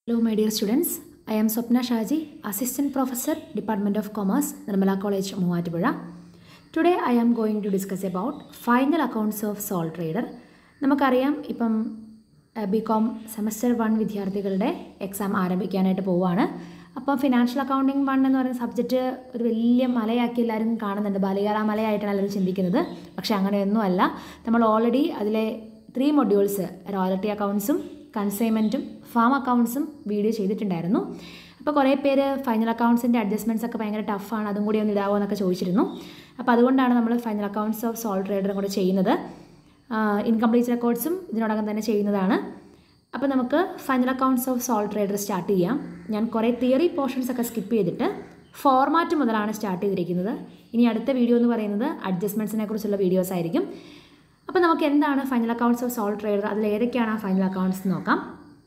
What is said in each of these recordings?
Hello, my dear students. I am Swapna Shaji, Assistant Professor, Department of Commerce, Nirmala College, Muvatupuzha. Today I am going to discuss about final accounts of sole trader. നമുക്കറിയാം ഇപ്പം B com semester one വിദ്യാർത്ഥികളുടെ exam ആരംഭിക്കാനായിട്ട് പോവുകയാണ് അപ്പം financial accounting one എന്ന് പറയുന്ന subject ഒരു വലിയ മലയാക്കി എല്ലാവരും കാണുന്നുണ്ട് ബലിയാറ മലയായിട്ടാണ് എല്ലാവരും ചിന്തിക്കുന്നത് പക്ഷേ അങ്ങനെയൊന്നുമല്ല നമ്മൾ ഓൾറെഡി അതിലെ ത്രീ മൊഡ്യൂൾസ് റോയൽറ്റി അക്കൗണ്ട്സും കൺസൈൻമെൻറ്റും ഫാം അക്കൗണ്ട്സും വീഡിയോ ചെയ്തിട്ടുണ്ടായിരുന്നു അപ്പോൾ കുറേ പേര് ഫൈനൽ അക്കൗണ്ട്സിൻ്റെ അഡ്ജസ്റ്റ്മെൻറ്റ്സ് ഒക്കെ ഭയങ്കര ടഫാണ് അതും കൂടി ഒന്ന് ഇടാവോ എന്നൊക്കെ ചോദിച്ചിരുന്നു അപ്പോൾ അതുകൊണ്ടാണ് നമ്മൾ ഫൈനൽ അക്കൗണ്ട്സ് ഓഫ് സോൾ ട്രേഡറും കൂടെ ചെയ്യുന്നത് ഇൻകംപ്ലീറ്റ് റെക്കോർഡ്സും ഇതിനോടകം തന്നെ ചെയ്യുന്നതാണ് അപ്പോൾ നമുക്ക് final accounts of sole trader start ചെയ്യാം ഞാൻ കുറേ തിയറി പോർഷൻസ് ഒക്കെ സ്കിപ്പ് ചെയ്തിട്ട് ഫോർമാറ്റ് മുതലാണ് സ്റ്റാർട്ട് ചെയ്തിരിക്കുന്നത് ഇനി അടുത്ത വീഡിയോ എന്ന് പറയുന്നത് അഡ്ജസ്റ്റ്മെൻറ്റ്സിനെ കുറിച്ചുള്ള വീഡിയോസ് ആയിരിക്കും അപ്പോൾ നമുക്ക് എന്താണ് final accounts of sole trader അതിൽ ഏതൊക്കെയാണ് ആ ഫൈനൽ അക്കൗണ്ട്സ് എന്ന് നോക്കാം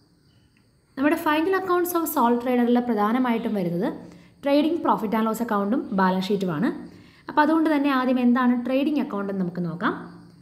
നമ്മുടെ ഫൈനൽ അക്കൗണ്ട്സ് ഓഫ് സോൾ ട്രേഡറിൽ പ്രധാനമായിട്ടും വരുന്നത് ട്രേഡിംഗ് പ്രോഫിറ്റ് ആൻഡ് ലോസ് അക്കൗണ്ടും ബാലൻസ് ഷീറ്റുമാണ് അപ്പോൾ അതുകൊണ്ട് തന്നെ ആദ്യം എന്താണ് ട്രേഡിംഗ് അക്കൗണ്ട് എന്ന് നമുക്ക് നോക്കാം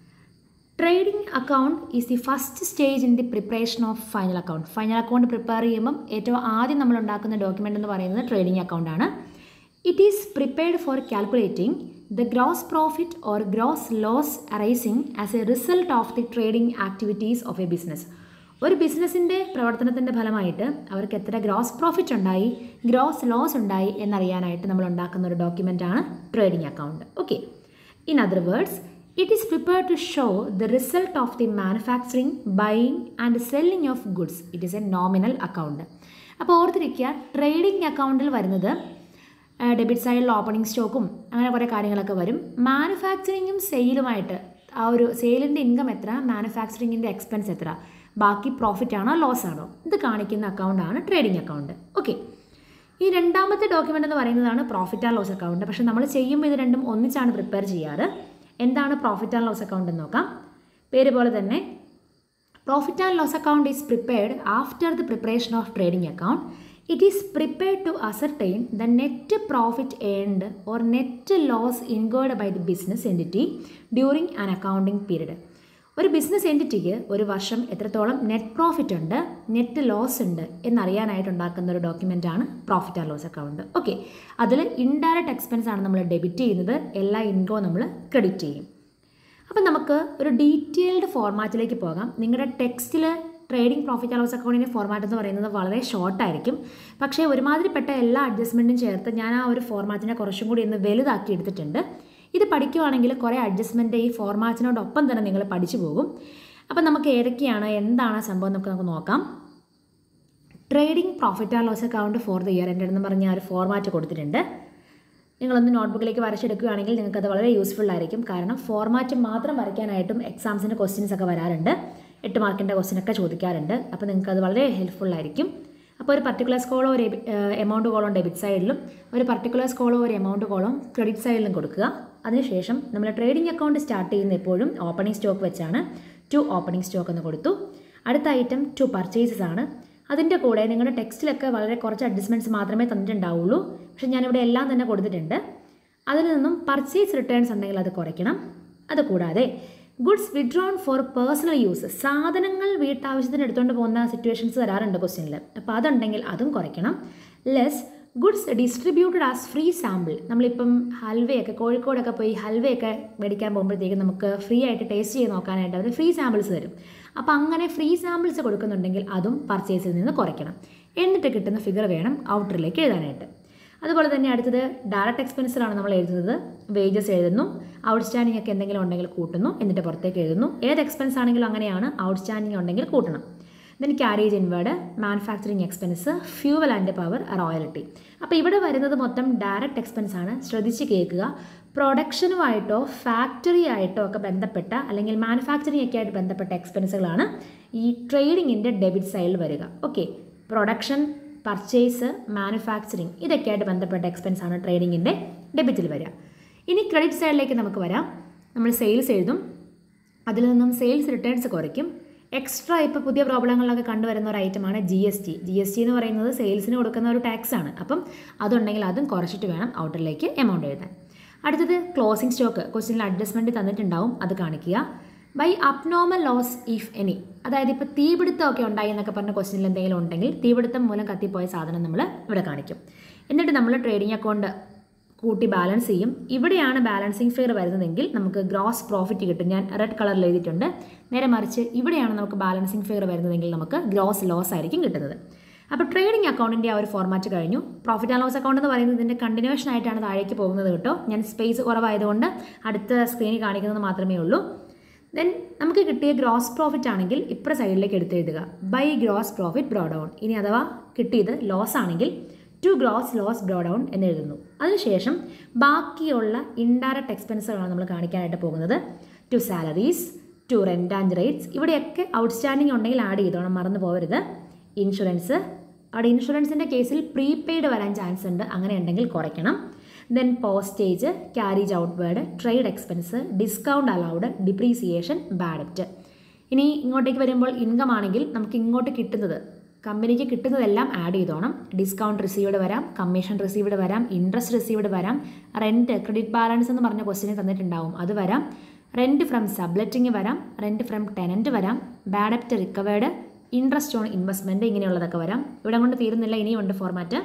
trading account is the first stage in the preparation of final account final account prepare ചെയ്യുമ്പം ഏറ്റവും ആദ്യം നമ്മൾ ഉണ്ടാക്കുന്ന ഡോക്യുമെൻ്റ് എന്ന് പറയുന്നത് ട്രേഡിംഗ് അക്കൗണ്ടാണ് it is prepared for calculating the gross profit or gross loss arising as a result of the trading activities of a business ഒരു ബിസിനസ്സിൻ്റെ പ്രവർത്തനത്തിൻ്റെ ഫലമായിട്ട് അവർക്ക് എത്ര ഗ്രോസ് പ്രോഫിറ്റ് ഉണ്ടായി ഗ്രോസ് ലോസ് ഉണ്ടായി എന്നറിയാനായിട്ട് നമ്മൾ ഉണ്ടാക്കുന്ന ഒരു ഡോക്യുമെൻ്റാണ് trading account okay in other words it is prepare to show the result of the manufacturing buying and selling of goods it is a nominal account അപ്പോൾ ഓർത്തിരിക്കുക ട്രേഡിംഗ് അക്കൗണ്ടിൽ വരുന്നത് ഡെബിറ്റ് സൈഡിൽ ഓപ്പണിംഗ് സ്റ്റോക്കും അങ്ങനെ കുറേ കാര്യങ്ങളൊക്കെ വരും മാനുഫാക്ചറിങ്ങും സെയിലുമായിട്ട് ആ ഒരു സെയിലിൻ്റെ ഇൻകം എത്ര മാനുഫാക്ചറിങ്ങിൻ്റെ എക്സ്പെൻസ് എത്ര ബാക്കി പ്രോഫിറ്റ് ആണോ ലോസ് ആണോ ഇത് കാണിക്കുന്ന അക്കൗണ്ടാണ് ട്രേഡിംഗ് അക്കൗണ്ട് ഓക്കെ ഈ രണ്ടാമത്തെ ഡോക്യുമെൻ്റ് എന്ന് പറയുന്നതാണ് പ്രോഫിറ്റ് ആൻഡ് ലോസ് അക്കൗണ്ട് പക്ഷേ നമ്മൾ ചെയ്യുമ്പോൾ ഇത് രണ്ടും ഒന്നിച്ചാണ് പ്രിപ്പയർ ചെയ്യാറ് എന്താണ് പ്രോഫിറ്റ് ആൻഡ് ലോസ് അക്കൗണ്ട് എന്ന് നോക്കാം പേര് പോലെ തന്നെ profit and loss account is prepared after the preparation of trading account it is prepared to ascertain the net profit earned or net loss incurred by the business entity during an accounting period ഒരു business എൻറ്റിറ്റിക്ക് ഒരു വർഷം എത്രത്തോളം net profit ഉണ്ട് net loss ഉണ്ട് എന്നറിയാനായിട്ട് ഉണ്ടാക്കുന്ന ഒരു ഡോക്യുമെൻ്റാണ് profit and loss account okay അതിൽ ഇൻഡയറക്റ്റ് എക്സ്പെൻസ് ആണ് നമ്മൾ ഡെബിറ്റ് ചെയ്യുന്നത് എല്ലാ ഇൻകവും നമ്മൾ ക്രെഡിറ്റ് ചെയ്യും അപ്പം നമുക്ക് ഒരു ഡീറ്റെയിൽഡ് ഫോർമാറ്റിലേക്ക് പോകാം നിങ്ങളുടെ ടെക്സ്റ്റിൽ ട്രേഡിംഗ് പ്രോഫിറ്റ് ആൻഡ് ലോസ് അക്കൗണ്ടിൻ്റെ ഫോർമാറ്റ് എന്ന് പറയുന്നത് വളരെ ഷോർട്ടായിരിക്കും പക്ഷേ ഒരുമാതിരിപ്പെട്ട എല്ലാ അഡ്ജസ്റ്റ്മെൻറ്റും ചേർത്ത് ഞാൻ ആ ഒരു ഫോർമാറ്റിനെ കുറച്ചും കൂടി ഒന്ന് വലുതാക്കി എടുത്തിട്ടുണ്ട് ഇത് പഠിക്കുവാണെങ്കിൽ കുറേ അഡ്ജസ്റ്റ്മെൻറ്റ് ഈ ഫോർമാറ്റിനോടൊപ്പം തന്നെ നിങ്ങൾ പഠിച്ചു പോകും അപ്പം നമുക്ക് ഏതൊക്കെയാണ് എന്താണ് സംഭവം നമുക്ക് നമുക്ക് നോക്കാം trading profit and loss account for the year എൻ്റെ എന്ന് പറഞ്ഞ ഒരു ഫോർമാറ്റ് കൊടുത്തിട്ടുണ്ട് നിങ്ങളൊന്ന് നോട്ട്ബുക്കിലേക്ക് വരച്ചെടുക്കുകയാണെങ്കിൽ നിങ്ങൾക്കത് വളരെ യൂസ്ഫുൾ ആയിരിക്കും കാരണം ഫോർമാറ്റ് മാത്രം വരയ്ക്കാനായിട്ടും എക്സാംസിൻ്റെ ക്വസ്റ്റ്യൻസ് ഒക്കെ വരാറുണ്ട് എട്ട് മാർക്കിൻ്റെ ക്വസ്റ്റ്യൻ ഒക്കെ ചോദിക്കാറുണ്ട് അപ്പോൾ നിങ്ങൾക്ക് അത് വളരെ ഹെൽപ്ഫുൾ ആയിരിക്കും അപ്പോൾ ഒരു പർട്ടിക്കുലർ സ്കോളോ ഒരു എമൗണ്ട് കോളം ഡെബിറ്റ് സൈഡിലും ഒരു പർട്ടിക്കുലർ സ്കോളോ ഒരു എമൗണ്ട് കോളം ക്രെഡിറ്റ് സൈഡിലും കൊടുക്കുക അതിനുശേഷം നമ്മൾ ട്രേഡിംഗ് അക്കൗണ്ട് സ്റ്റാർട്ട് ചെയ്യുന്ന എപ്പോഴും ഓപ്പണിംഗ് സ്റ്റോക്ക് വെച്ചാണ് ടു ഓപ്പണിംഗ് സ്റ്റോക്ക് എന്ന് കൊടുത്തു അടുത്ത ഐറ്റം ടു പർച്ചേസസ് ആണ് അതിൻ്റെ കൂടെ നിങ്ങളുടെ ടെക്സ്റ്റിലൊക്കെ വളരെ കുറച്ച് അഡ്ജസ്റ്റ്മെൻറ്റ്സ് മാത്രമേ തന്നിട്ടുണ്ടാവുള്ളൂ പക്ഷേ ഞാനിവിടെ എല്ലാം തന്നെ കൊടുത്തിട്ടുണ്ട് അതിൽ നിന്നും പർച്ചേസ് റിട്ടേൺസ് ഉണ്ടെങ്കിൽ അത് കുറയ്ക്കണം അതുകൂടാതെ goods withdrawn for personal use സാധനങ്ങൾ വീട്ടാവശ്യത്തിന് എടുത്തുകൊണ്ട് പോകുന്ന സിറ്റുവേഷൻസ് വരാറുണ്ട് ക്വസ്റ്റ്യനിൽ അപ്പോൾ അതുണ്ടെങ്കിൽ അതും കുറയ്ക്കണം less goods distributed as free sample നമ്മളിപ്പം ഹൽവയൊക്കെ കോഴിക്കോടൊക്കെ പോയി ഹൽവയൊക്കെ മേടിക്കാൻ പോകുമ്പോഴത്തേക്കും നമുക്ക് ഫ്രീ ആയിട്ട് ടേസ്റ്റ് ചെയ്ത് നോക്കാനായിട്ട് അവർ ഫ്രീ സാമ്പിൾസ് തരും അപ്പോൾ അങ്ങനെ ഫ്രീ സാമ്പിൾസ് കൊടുക്കുന്നുണ്ടെങ്കിൽ അതും പർച്ചേസിൽ നിന്ന് കുറയ്ക്കണം എന്നിട്ട് കിട്ടുന്ന ഫിഗർ വേണം ഔട്ടറിലേക്ക് എഴുതാനായിട്ട് അതുപോലെ തന്നെ അടുത്തത് ഡയറക്റ്റ് എക്സ്പെൻസിലാണ് നമ്മൾ എഴുതുന്നത് വേജസ് എഴുതുന്നു ഔട്ട്സ്റ്റാൻഡിംഗ് ഒക്കെ എന്തെങ്കിലും ഉണ്ടെങ്കിൽ കൂട്ടുന്നു എന്നിട്ട് പുറത്തേക്ക് എഴുതുന്നു ഏത് എക്സ്പെൻസ് ആണെങ്കിലും അങ്ങനെയാണ് ഔട്ട്സ്റ്റാൻഡിംഗ് ഉണ്ടെങ്കിൽ കൂട്ടണം then carriage inward manufacturing expense fuel and power royalty അപ്പോൾ ഇവിടെ വരുന്നത് മൊത്തം ഡയറക്റ്റ് എക്സ്പെൻസ് ആണ് ശ്രദ്ധിച്ച് കേൾക്കുക പ്രൊഡക്ഷനുമായിട്ടോ ഫാക്ടറി ആയിട്ടോ ഒക്കെ ബന്ധപ്പെട്ട അല്ലെങ്കിൽ മാനുഫാക്ചറിങ് ഒക്കെ ആയിട്ട് ബന്ധപ്പെട്ട എക്സ്പെൻസുകളാണ് ഈ ട്രേഡിങ്ങിൻ്റെ ഡെബിറ്റ് സൈഡിൽ വരിക ഓക്കെ പ്രൊഡക്ഷൻ പർച്ചേസ് മാനുഫാക്ചറിങ് ഇതൊക്കെയായിട്ട് ബന്ധപ്പെട്ട എക്സ്പെൻസ് ആണ് ട്രേഡിങ്ങിൻ്റെ ഡെബിറ്റിൽ വരിക ഇനി ക്രെഡിറ്റ് സൈഡിലേക്ക് നമുക്ക് വരാം നമ്മൾ സെയിൽസ് എഴുതും അതിൽ നിന്നും സെയിൽസ് റിട്ടേൺസ് കുറയ്ക്കും എക്സ്ട്രാ ഇപ്പോൾ പുതിയ പ്രോബ്ലങ്ങളിലൊക്കെ കണ്ടുവരുന്ന ഒരു ഐറ്റമാണ് G S T G S T എന്ന് പറയുന്നത് സെയിൽസിന് കൊടുക്കുന്ന ഒരു ടാക്സ് ആണ് അപ്പം അതുണ്ടെങ്കിൽ അതും കുറച്ചിട്ട് വേണം ഔട്ടറിലേക്ക് എമൗണ്ട് എഴുതാൻ അടുത്തത് ക്ലോസിംഗ് സ്റ്റോക്ക് ക്വസ്റ്റ്യനിൽ അഡ്ജസ്റ്റ്മെൻറ്റ് തന്നിട്ടുണ്ടാവും അത് കാണിക്കുക by abnormal loss if any അതായത് ഇപ്പോൾ തീപിടുത്തമൊക്കെ ഉണ്ടായി എന്നൊക്കെ പറഞ്ഞ ക്വസ്റ്റ്യനിൽ എന്തെങ്കിലും ഉണ്ടെങ്കിൽ തീപിടുത്തം മൂലം കത്തിപ്പോയ സാധനം നമ്മൾ ഇവിടെ കാണിക്കും എന്നിട്ട് നമ്മൾ ട്രേഡിംഗ് അക്കൗണ്ട് കൂട്ടി ബാലൻസ് ചെയ്യും ഇവിടെയാണ് ബാലൻസിങ് ഫിയർ വരുന്നതെങ്കിൽ നമുക്ക് ഗ്രോസ് പ്രോഫിറ്റ് കിട്ടും ഞാൻ റെഡ് കളറിൽ എഴുതിയിട്ടുണ്ട് നേരെ മറിച്ച് ഇവിടെയാണ് നമുക്ക് ബാലൻസിങ് ഫിയർ വരുന്നതെങ്കിൽ നമുക്ക് ഗ്രോസ് ലോസ് ആയിരിക്കും കിട്ടുന്നത് അപ്പോൾ ട്രേഡിംഗ് അക്കൗണ്ടിൻ്റെ ആ ഒരു ഫോർമാറ്റ് കഴിഞ്ഞു പ്രോഫിറ്റ് ആൻഡ് ലോസ് അക്കൗണ്ട് എന്ന് പറയുന്നത് ഇതിൻ്റെ കണ്ടിന്യൂഷൻ ആയിട്ടാണ് താഴേക്ക് പോകുന്നത് കേട്ടോ ഞാൻ സ്പേസ് കുറവായതുകൊണ്ട് അടുത്ത സ്ക്രീനിൽ കാണിക്കുന്നത് മാത്രമേ ഉള്ളൂ ദെൻ നമുക്ക് കിട്ടിയ ഗ്രോസ് പ്രോഫിറ്റ് ആണെങ്കിൽ ഇപ്പുറ സൈഡിലേക്ക് എടുത്തെഴുതുക by gross profit brought down ഇനി അഥവാ കിട്ടിയത് ലോസ് ആണെങ്കിൽ to gross loss brought down എന്ന് എഴുതുന്നു അതിനുശേഷം ബാക്കിയുള്ള ഇൻഡയറക്റ്റ് എക്സ്പെൻസുകളാണ് നമ്മൾ കാണിക്കാനായിട്ട് പോകുന്നത് to salaries to rent and rates ഇവിടെയൊക്കെ ഔട്ട്സ്റ്റാൻഡിങ് ഉണ്ടെങ്കിൽ ആഡ് ചെയ്തോണം മറന്നു പോകരുത് ഇൻഷുറൻസ് അവിടെ ഇൻഷുറൻസിൻ്റെ കേസിൽ പ്രീപെയ്ഡ് വരാൻ ചാൻസ് ഉണ്ട് അങ്ങനെ ഉണ്ടെങ്കിൽ കുറയ്ക്കണം then postage carriage outward trade expense discount allowed depreciation bad debt ഇനി ഇങ്ങോട്ടേക്ക് വരുമ്പോൾ ഇൻകം ആണെങ്കിൽ നമുക്ക് ഇങ്ങോട്ട് കിട്ടുന്നത് കമ്പനിക്ക് കിട്ടുന്നതെല്ലാം ആഡ് ചെയ്തോണം ഡിസ്കൗണ്ട് റിസീവ്ഡ് വരാം കമ്മീഷൻ റിസീവ്ഡ് വരാം ഇൻട്രസ്റ്റ് റിസീവ്ഡ് വരാം റെൻറ്റ് ക്രെഡിറ്റ് ബാലൻസ് എന്ന് പറഞ്ഞ ക്വസ്റ്റിന് തന്നിട്ടുണ്ടാവും അത് വരാം റെൻറ്റ് ഫ്രം സബ്ലെറ്റിംഗ് വരാം റെൻറ്റ് ഫ്രം ടെനൻറ്റ് വരാം bad debt recovered interest on investment ഇങ്ങനെയുള്ളതൊക്കെ വരാം ഇവിടെ കൊണ്ട് തീരുന്നില്ല ഇനിയുണ്ട് ഫോർമാറ്റ്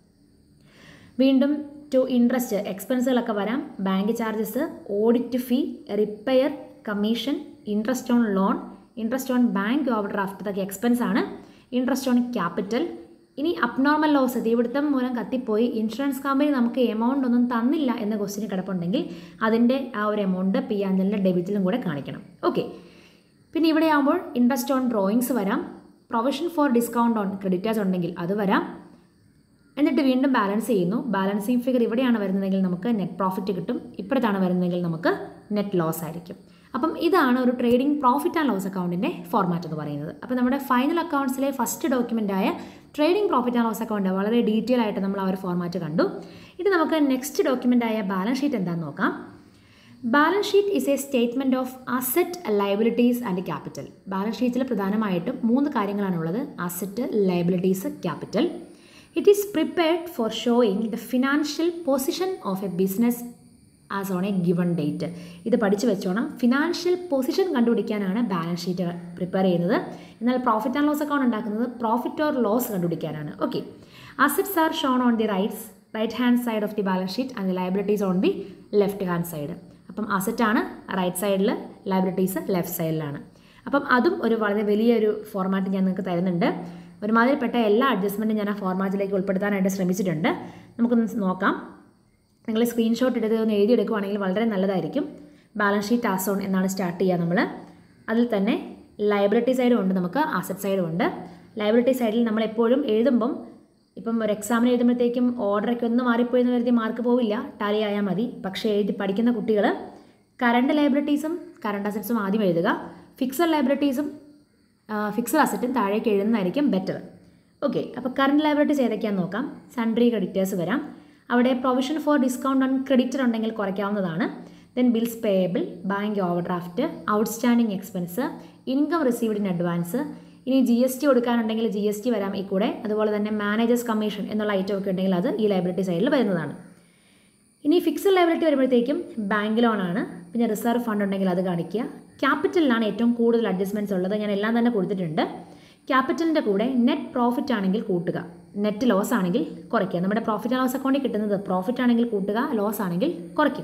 വീണ്ടും ടു ഇൻട്രസ്റ്റ് എക്സ്പെൻസുകളൊക്കെ വരാം bank charges audit fee repair commission interest on loan interest on bank overdraft ഇതൊക്കെ എക്സ്പെൻസ് ആണ് ഇൻട്രസ്റ്റ് ഓൺ ക്യാപിറ്റൽ ഇനി അബ്നോർമൽ ലോസ് തീപിടുത്തം മൂലം കത്തിപ്പോയി ഇൻഷുറൻസ് കമ്പനി നമുക്ക് എമൗണ്ട് ഒന്നും തന്നില്ല എന്ന ക്വസ്റ്റിന് കിടപ്പുണ്ടെങ്കിൽ അതിൻ്റെ ആ ഒരു എമൗണ്ട് പി ആൻജലിൻ്റെ ഡെബിറ്റിലും കൂടെ കാണിക്കണം ഓക്കെ പിന്നെ ഇവിടെ ആകുമ്പോൾ ഇൻട്രസ്റ്റ് ഓൺ ഡ്രോയിങ്സ് വരാം provision for discount on creditors ഉണ്ടെങ്കിൽ അത് വരാം എന്നിട്ട് വീണ്ടും ബാലൻസ് ചെയ്യുന്നു ബാലൻസിങ് ഫിഗർ ഇവിടെയാണ് വരുന്നതെങ്കിൽ നമുക്ക് നെറ്റ് പ്രോഫിറ്റ് കിട്ടും ഇപ്പുറത്താണ് വരുന്നതെങ്കിൽ നമുക്ക് നെറ്റ് ലോസ് ആയിരിക്കും അപ്പം ഇതാണ് ഒരു ട്രേഡിംഗ് പ്രോഫിറ്റ് ആൻഡ് ലോസ് അക്കൗണ്ടിൻ്റെ ഫോർമാറ്റ് എന്ന് പറയുന്നത് അപ്പോൾ നമ്മുടെ ഫൈനൽ അക്കൗണ്ട്സിലെ ഫസ്റ്റ് ഡോക്യുമെൻ്റ് ആയ trading profit and loss account വളരെ ഡീറ്റെയിൽ ആയിട്ട് നമ്മൾ ആ ഒരു ഫോർമാറ്റ് കണ്ടു ഇനി നമുക്ക് നെക്സ്റ്റ് ഡോക്യുമെൻ്റ് ആയ ബാലൻസ് ഷീറ്റ് എന്താണെന്ന് നോക്കാം balance sheet is a statement of asset liabilities and capital ബാലൻസ് ഷീറ്റിൽ പ്രധാനമായിട്ടും മൂന്ന് കാര്യങ്ങളാണുള്ളത് asset liabilities capital it is prepared for showing the financial position of a business as on a given date ഇത് പഠിച്ചു വെച്ചോണം ഫിനാൻഷ്യൽ പൊസിഷൻ കണ്ടുപിടിക്കാനാണ് balance sheet prepare ചെയ്യുന്നത് എന്നാൽ പ്രോഫിറ്റ് ആൻഡ് ലോസ് അക്കൗണ്ട് ഉണ്ടാക്കുന്നത് പ്രോഫിറ്റ് ഓർ ലോസ് കണ്ടുപിടിക്കാനാണ് okay assets are shown on the rights right hand side of the balance sheet and liabilities on the left hand side അപ്പം അസറ്റാണ് right സൈഡിൽ liabilities left സൈഡിലാണ് അപ്പം അതും ഒരു വളരെ വലിയൊരു ഫോർമാറ്റ് ഞാൻ നിങ്ങൾക്ക് തരുന്നുണ്ട് ഒരുമാതിരിപ്പെട്ട എല്ലാ അഡ്ജസ്റ്റ്മെൻറ്റും ഞാൻ ആ ഫോർമാറ്റിലേക്ക് ഉൾപ്പെടുത്താനായിട്ട് ശ്രമിച്ചിട്ടുണ്ട് നമുക്കൊന്ന് നോക്കാം നിങ്ങൾ സ്ക്രീൻഷോട്ട് എടുത്ത് ഒന്ന് എഴുതിയെടുക്കുവാണെങ്കിൽ വളരെ നല്ലതായിരിക്കും ബാലൻസ് ഷീറ്റ് ആസോൺ എന്നാണ് സ്റ്റാർട്ട് ചെയ്യുക നമ്മൾ അതിൽ തന്നെ ലയബിലിറ്റി സൈഡും ഉണ്ട് നമുക്ക് അസറ്റ് സൈഡും ഉണ്ട് ലയബിലിറ്റി സൈഡിൽ നമ്മൾ എപ്പോഴും എഴുതുമ്പം ഇപ്പം ഒരു എക്സാമിന് എഴുതുമ്പോഴത്തേക്കും ഓർഡറൊക്കെ ഒന്ന് മാറിപ്പോയി എന്ന് കരുതി മാർക്ക് പോവില്ല ടാലി ആയാൽ മതി പക്ഷേ എഴുതി പഠിക്കുന്ന കുട്ടികൾ കറണ്ട് ലയബിലിറ്റീസും കറണ്ട് അസറ്റ്സും ആദ്യം എഴുതുക ഫിക്സഡ് ലയബിലിറ്റീസും ഫിക്സഡ് അസറ്റും താഴേക്ക് എഴുതുന്നതായിരിക്കും ബെറ്റർ ഓക്കെ അപ്പോൾ കറണ്ട് ലയബിലിറ്റീസ് ഏതൊക്കെയാണെന്ന് നോക്കാം സൺട്രി ക്രെഡിറ്റേഴ്സ് വരാം അവിടെ provision for discount on creditor ഉണ്ടെങ്കിൽ കുറയ്ക്കാവുന്നതാണ് then bills payable bank overdraft outstanding expense income received in advance ഇനി ജി എസ് ടി കൊടുക്കാനുണ്ടെങ്കിൽ ജി എസ് ടി വരാം ഈ കൂടെ അതുപോലെ തന്നെ മാനേജേഴ്സ് കമ്മീഷൻ എന്നുള്ള ഐറ്റം ഒക്കെ ഉണ്ടെങ്കിൽ അത് ഈ ലൈബിലിറ്റി സൈഡിൽ വരുന്നതാണ് ഇനി ഫിക്സഡ് ലൈബിലിറ്റി വരുമ്പോഴത്തേക്കും ബാങ്ക് ലോൺ ആണ് പിന്നെ റിസർവ് ഫണ്ട് ഉണ്ടെങ്കിൽ അത് കാണിക്കുക ക്യാപിറ്റലിലാണ് ഏറ്റവും കൂടുതൽ അഡ്ജസ്റ്റ്മെൻറ്റ്സ് ഉള്ളത് ഞാൻ എല്ലാം തന്നെ കൊടുത്തിട്ടുണ്ട് ക്യാപിറ്റലിൻ്റെ കൂടെ നെറ്റ് പ്രോഫിറ്റ് ആണെങ്കിൽ കൂട്ടുക നെറ്റ് ലോസ് ആണെങ്കിൽ കുറയ്ക്കുക നമ്മുടെ പ്രോഫിറ്റ് ആൻഡ് ലോസ് അക്കൗണ്ടിൽ കിട്ടുന്നത് പ്രോഫിറ്റ് ആണെങ്കിൽ കൂട്ടുക ലോസ് ആണെങ്കിൽ കുറയ്ക്കുക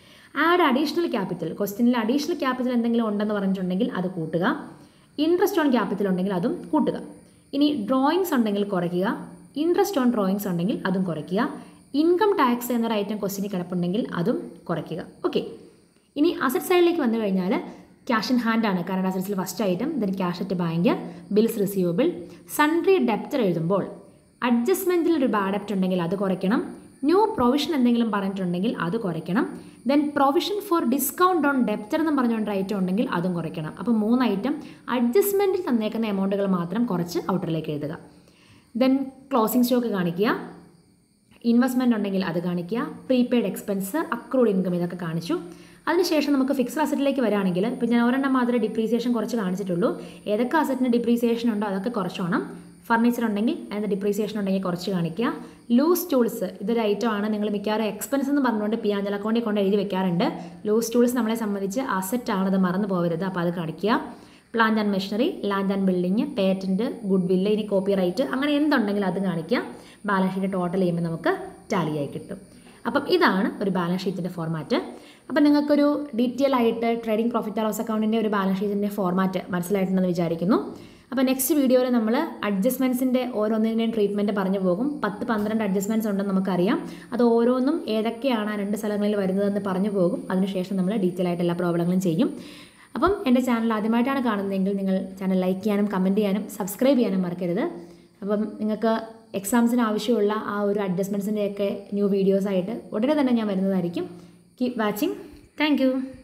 ആഡ് അഡീഷണൽ ക്യാപിറ്റൽ ക്വസ്റ്റ്യനിൽ അഡീഷണൽ ക്യാപിറ്റൽ എന്തെങ്കിലും ഉണ്ടെന്ന് പറഞ്ഞിട്ടുണ്ടെങ്കിൽ അത് കൂട്ടുക ഇൻട്രസ്റ്റ് ഓൺ ക്യാപിറ്റൽ ഉണ്ടെങ്കിൽ അതും കൂട്ടുക ഇനി ഡ്രോയിങ്സ് ഉണ്ടെങ്കിൽ കുറയ്ക്കുക ഇൻട്രസ്റ്റ് ഓൺ ഡ്രോയിങ്സ് ഉണ്ടെങ്കിൽ അതും കുറയ്ക്കുക ഇൻകം ടാക്സ് എന്നൊരു ഐറ്റം ക്വസ്റ്റിന് കിടപ്പുണ്ടെങ്കിൽ അതും കുറയ്ക്കുക ഓക്കെ ഇനി അസറ്റ് സൈഡിലേക്ക് വന്നു കഴിഞ്ഞാൽ ക്യാഷ് ഇൻ ഹാൻഡ് ആണ് കറണ്ട് അസറ്റ്സിൽ first item then cash at bank bills receivable sundry debtor എഴുതുമ്പോൾ അഡ്ജസ്റ്റ്മെൻറ്റിൽ ഒരു ബാഡ് ഡെപ്റ്റ് ഉണ്ടെങ്കിൽ അത് കുറയ്ക്കണം ന്യൂ പ്രൊവിഷൻ എന്തെങ്കിലും പറഞ്ഞിട്ടുണ്ടെങ്കിൽ അത് കുറയ്ക്കണം then provision for discount on debtor എന്ന് പറഞ്ഞുകൊണ്ട് ഐറ്റം ഉണ്ടെങ്കിൽ അതും കുറയ്ക്കണം അപ്പോൾ മൂന്ന് ഐറ്റം അഡ്ജസ്റ്റ്മെൻറ്റിൽ തന്നേക്കുന്ന എമൗണ്ടുകൾ മാത്രം കുറച്ച് ഔട്ടറിലേക്ക് എഴുതുക ദെൻ ക്ലോസിംഗ് സ്റ്റോക്ക് കാണിക്കുക ഇൻവെസ്റ്റ്മെൻറ്റ് ഉണ്ടെങ്കിൽ അത് കാണിക്കുക പ്രീപെയ്ഡ് എക്സ്പെൻസ് അക്രൂഡ് ഇൻകം ഇതൊക്കെ കാണിച്ചു അതിനുശേഷം നമുക്ക് ഫിക്സഡ് അസറ്റിലേക്ക് വരാണെങ്കിൽ ഇപ്പം ഞാൻ ഒരെണ്ണം മാത്രമേ ഡിപ്രീസിയേഷൻ കുറച്ച് കാണിച്ചിട്ടുള്ളൂ ഏതൊക്കെ അസറ്റിന് ഡിപ്രീസിയേഷൻ ഉണ്ടോ അതൊക്കെ കുറച്ചോണം ഫർണിച്ചർ ഉണ്ടെങ്കിൽ അതിൻ്റെ ഡിപ്രീസിയേഷൻ ഉണ്ടെങ്കിൽ കുറച്ച് കാണിക്കുക ലൂസ് ടൂൾസ് ഇതൊരു ഐറ്റം ആണ് നിങ്ങൾ മിക്കവാറും എക്സ്പെൻസ് എന്ന് പറഞ്ഞുകൊണ്ട് പി ആഞ്ചൽ അക്കൗണ്ടിൽ കൊണ്ട് എഴുതി വെക്കാറുണ്ട് ലൂസ് ടൂൾസ് നമ്മളെ സംബന്ധിച്ച് അസറ്റ് ആണ് അത് മറന്നു പോകരുത് അപ്പോൾ അത് കാണിക്കുക plant and machinery land and building patent goodwill ഇനി കോപ്പി റൈറ്റ് അങ്ങനെ എന്തുണ്ടെങ്കിലും അത് കാണിക്കുക ബാലൻസ് ഷീറ്റ് ടോട്ടൽ ചെയ്യുമ്പോൾ നമുക്ക് ടാലിയായി കിട്ടും അപ്പം ഇതാണ് ഒരു ബാലൻസ് ഷീറ്റിൻ്റെ ഫോർമാറ്റ് അപ്പം നിങ്ങൾക്കൊരു ഡീറ്റെയിൽ ആയിട്ട് ട്രേഡിംഗ് പ്രോഫിറ്റ് ആൻഡ് ലോസ് അക്കൗണ്ടിൻ്റെ ഒരു ബാലൻസ് ഷീറ്റിൻ്റെ ഫോർമാറ്റ് മനസ്സിലായിട്ടുണ്ടെന്ന് വിചാരിക്കുന്നു അപ്പോൾ നെക്സ്റ്റ് വീഡിയോയിൽ നമ്മൾ അഡ്ജസ്റ്റ്മെൻറ്റ്സിൻ്റെ ഓരോന്നിൻ്റെയും ട്രീറ്റ്മെൻറ്റ് പറഞ്ഞു പോകും പത്ത് പന്ത്രണ്ട് അഡ്ജസ്റ്റ്മെൻറ്റ്സ് ഉണ്ടെന്ന് നമുക്കറിയാം അത് ഓരോന്നും ഏതൊക്കെയാണ് ആ രണ്ട് സ്ഥലങ്ങളിൽ വരുന്നതെന്ന് പറഞ്ഞു പോകും അതിനുശേഷം നമ്മൾ ഡീറ്റെയിൽ ആയിട്ട് എല്ലാ പ്രോബ്ലങ്ങളും ചെയ്യും അപ്പം എൻ്റെ ചാനൽ ആദ്യമായിട്ടാണ് കാണുന്നതെങ്കിൽ നിങ്ങൾ ചാനൽ ലൈക്ക് ചെയ്യാനും കമൻറ്റ് ചെയ്യാനും സബ്സ്ക്രൈബ് ചെയ്യാനും മറക്കരുത് അപ്പം നിങ്ങൾക്ക് എക്സാംസിന് ആവശ്യമുള്ള ആ ഒരു അഡ്ജസ്റ്റ്മെൻറ്റ്സിൻ്റെയൊക്കെ ന്യൂ വീഡിയോസായിട്ട് ഉടനെ തന്നെ ഞാൻ വരുന്നതായിരിക്കും കീപ് വാച്ചിങ് താങ്ക്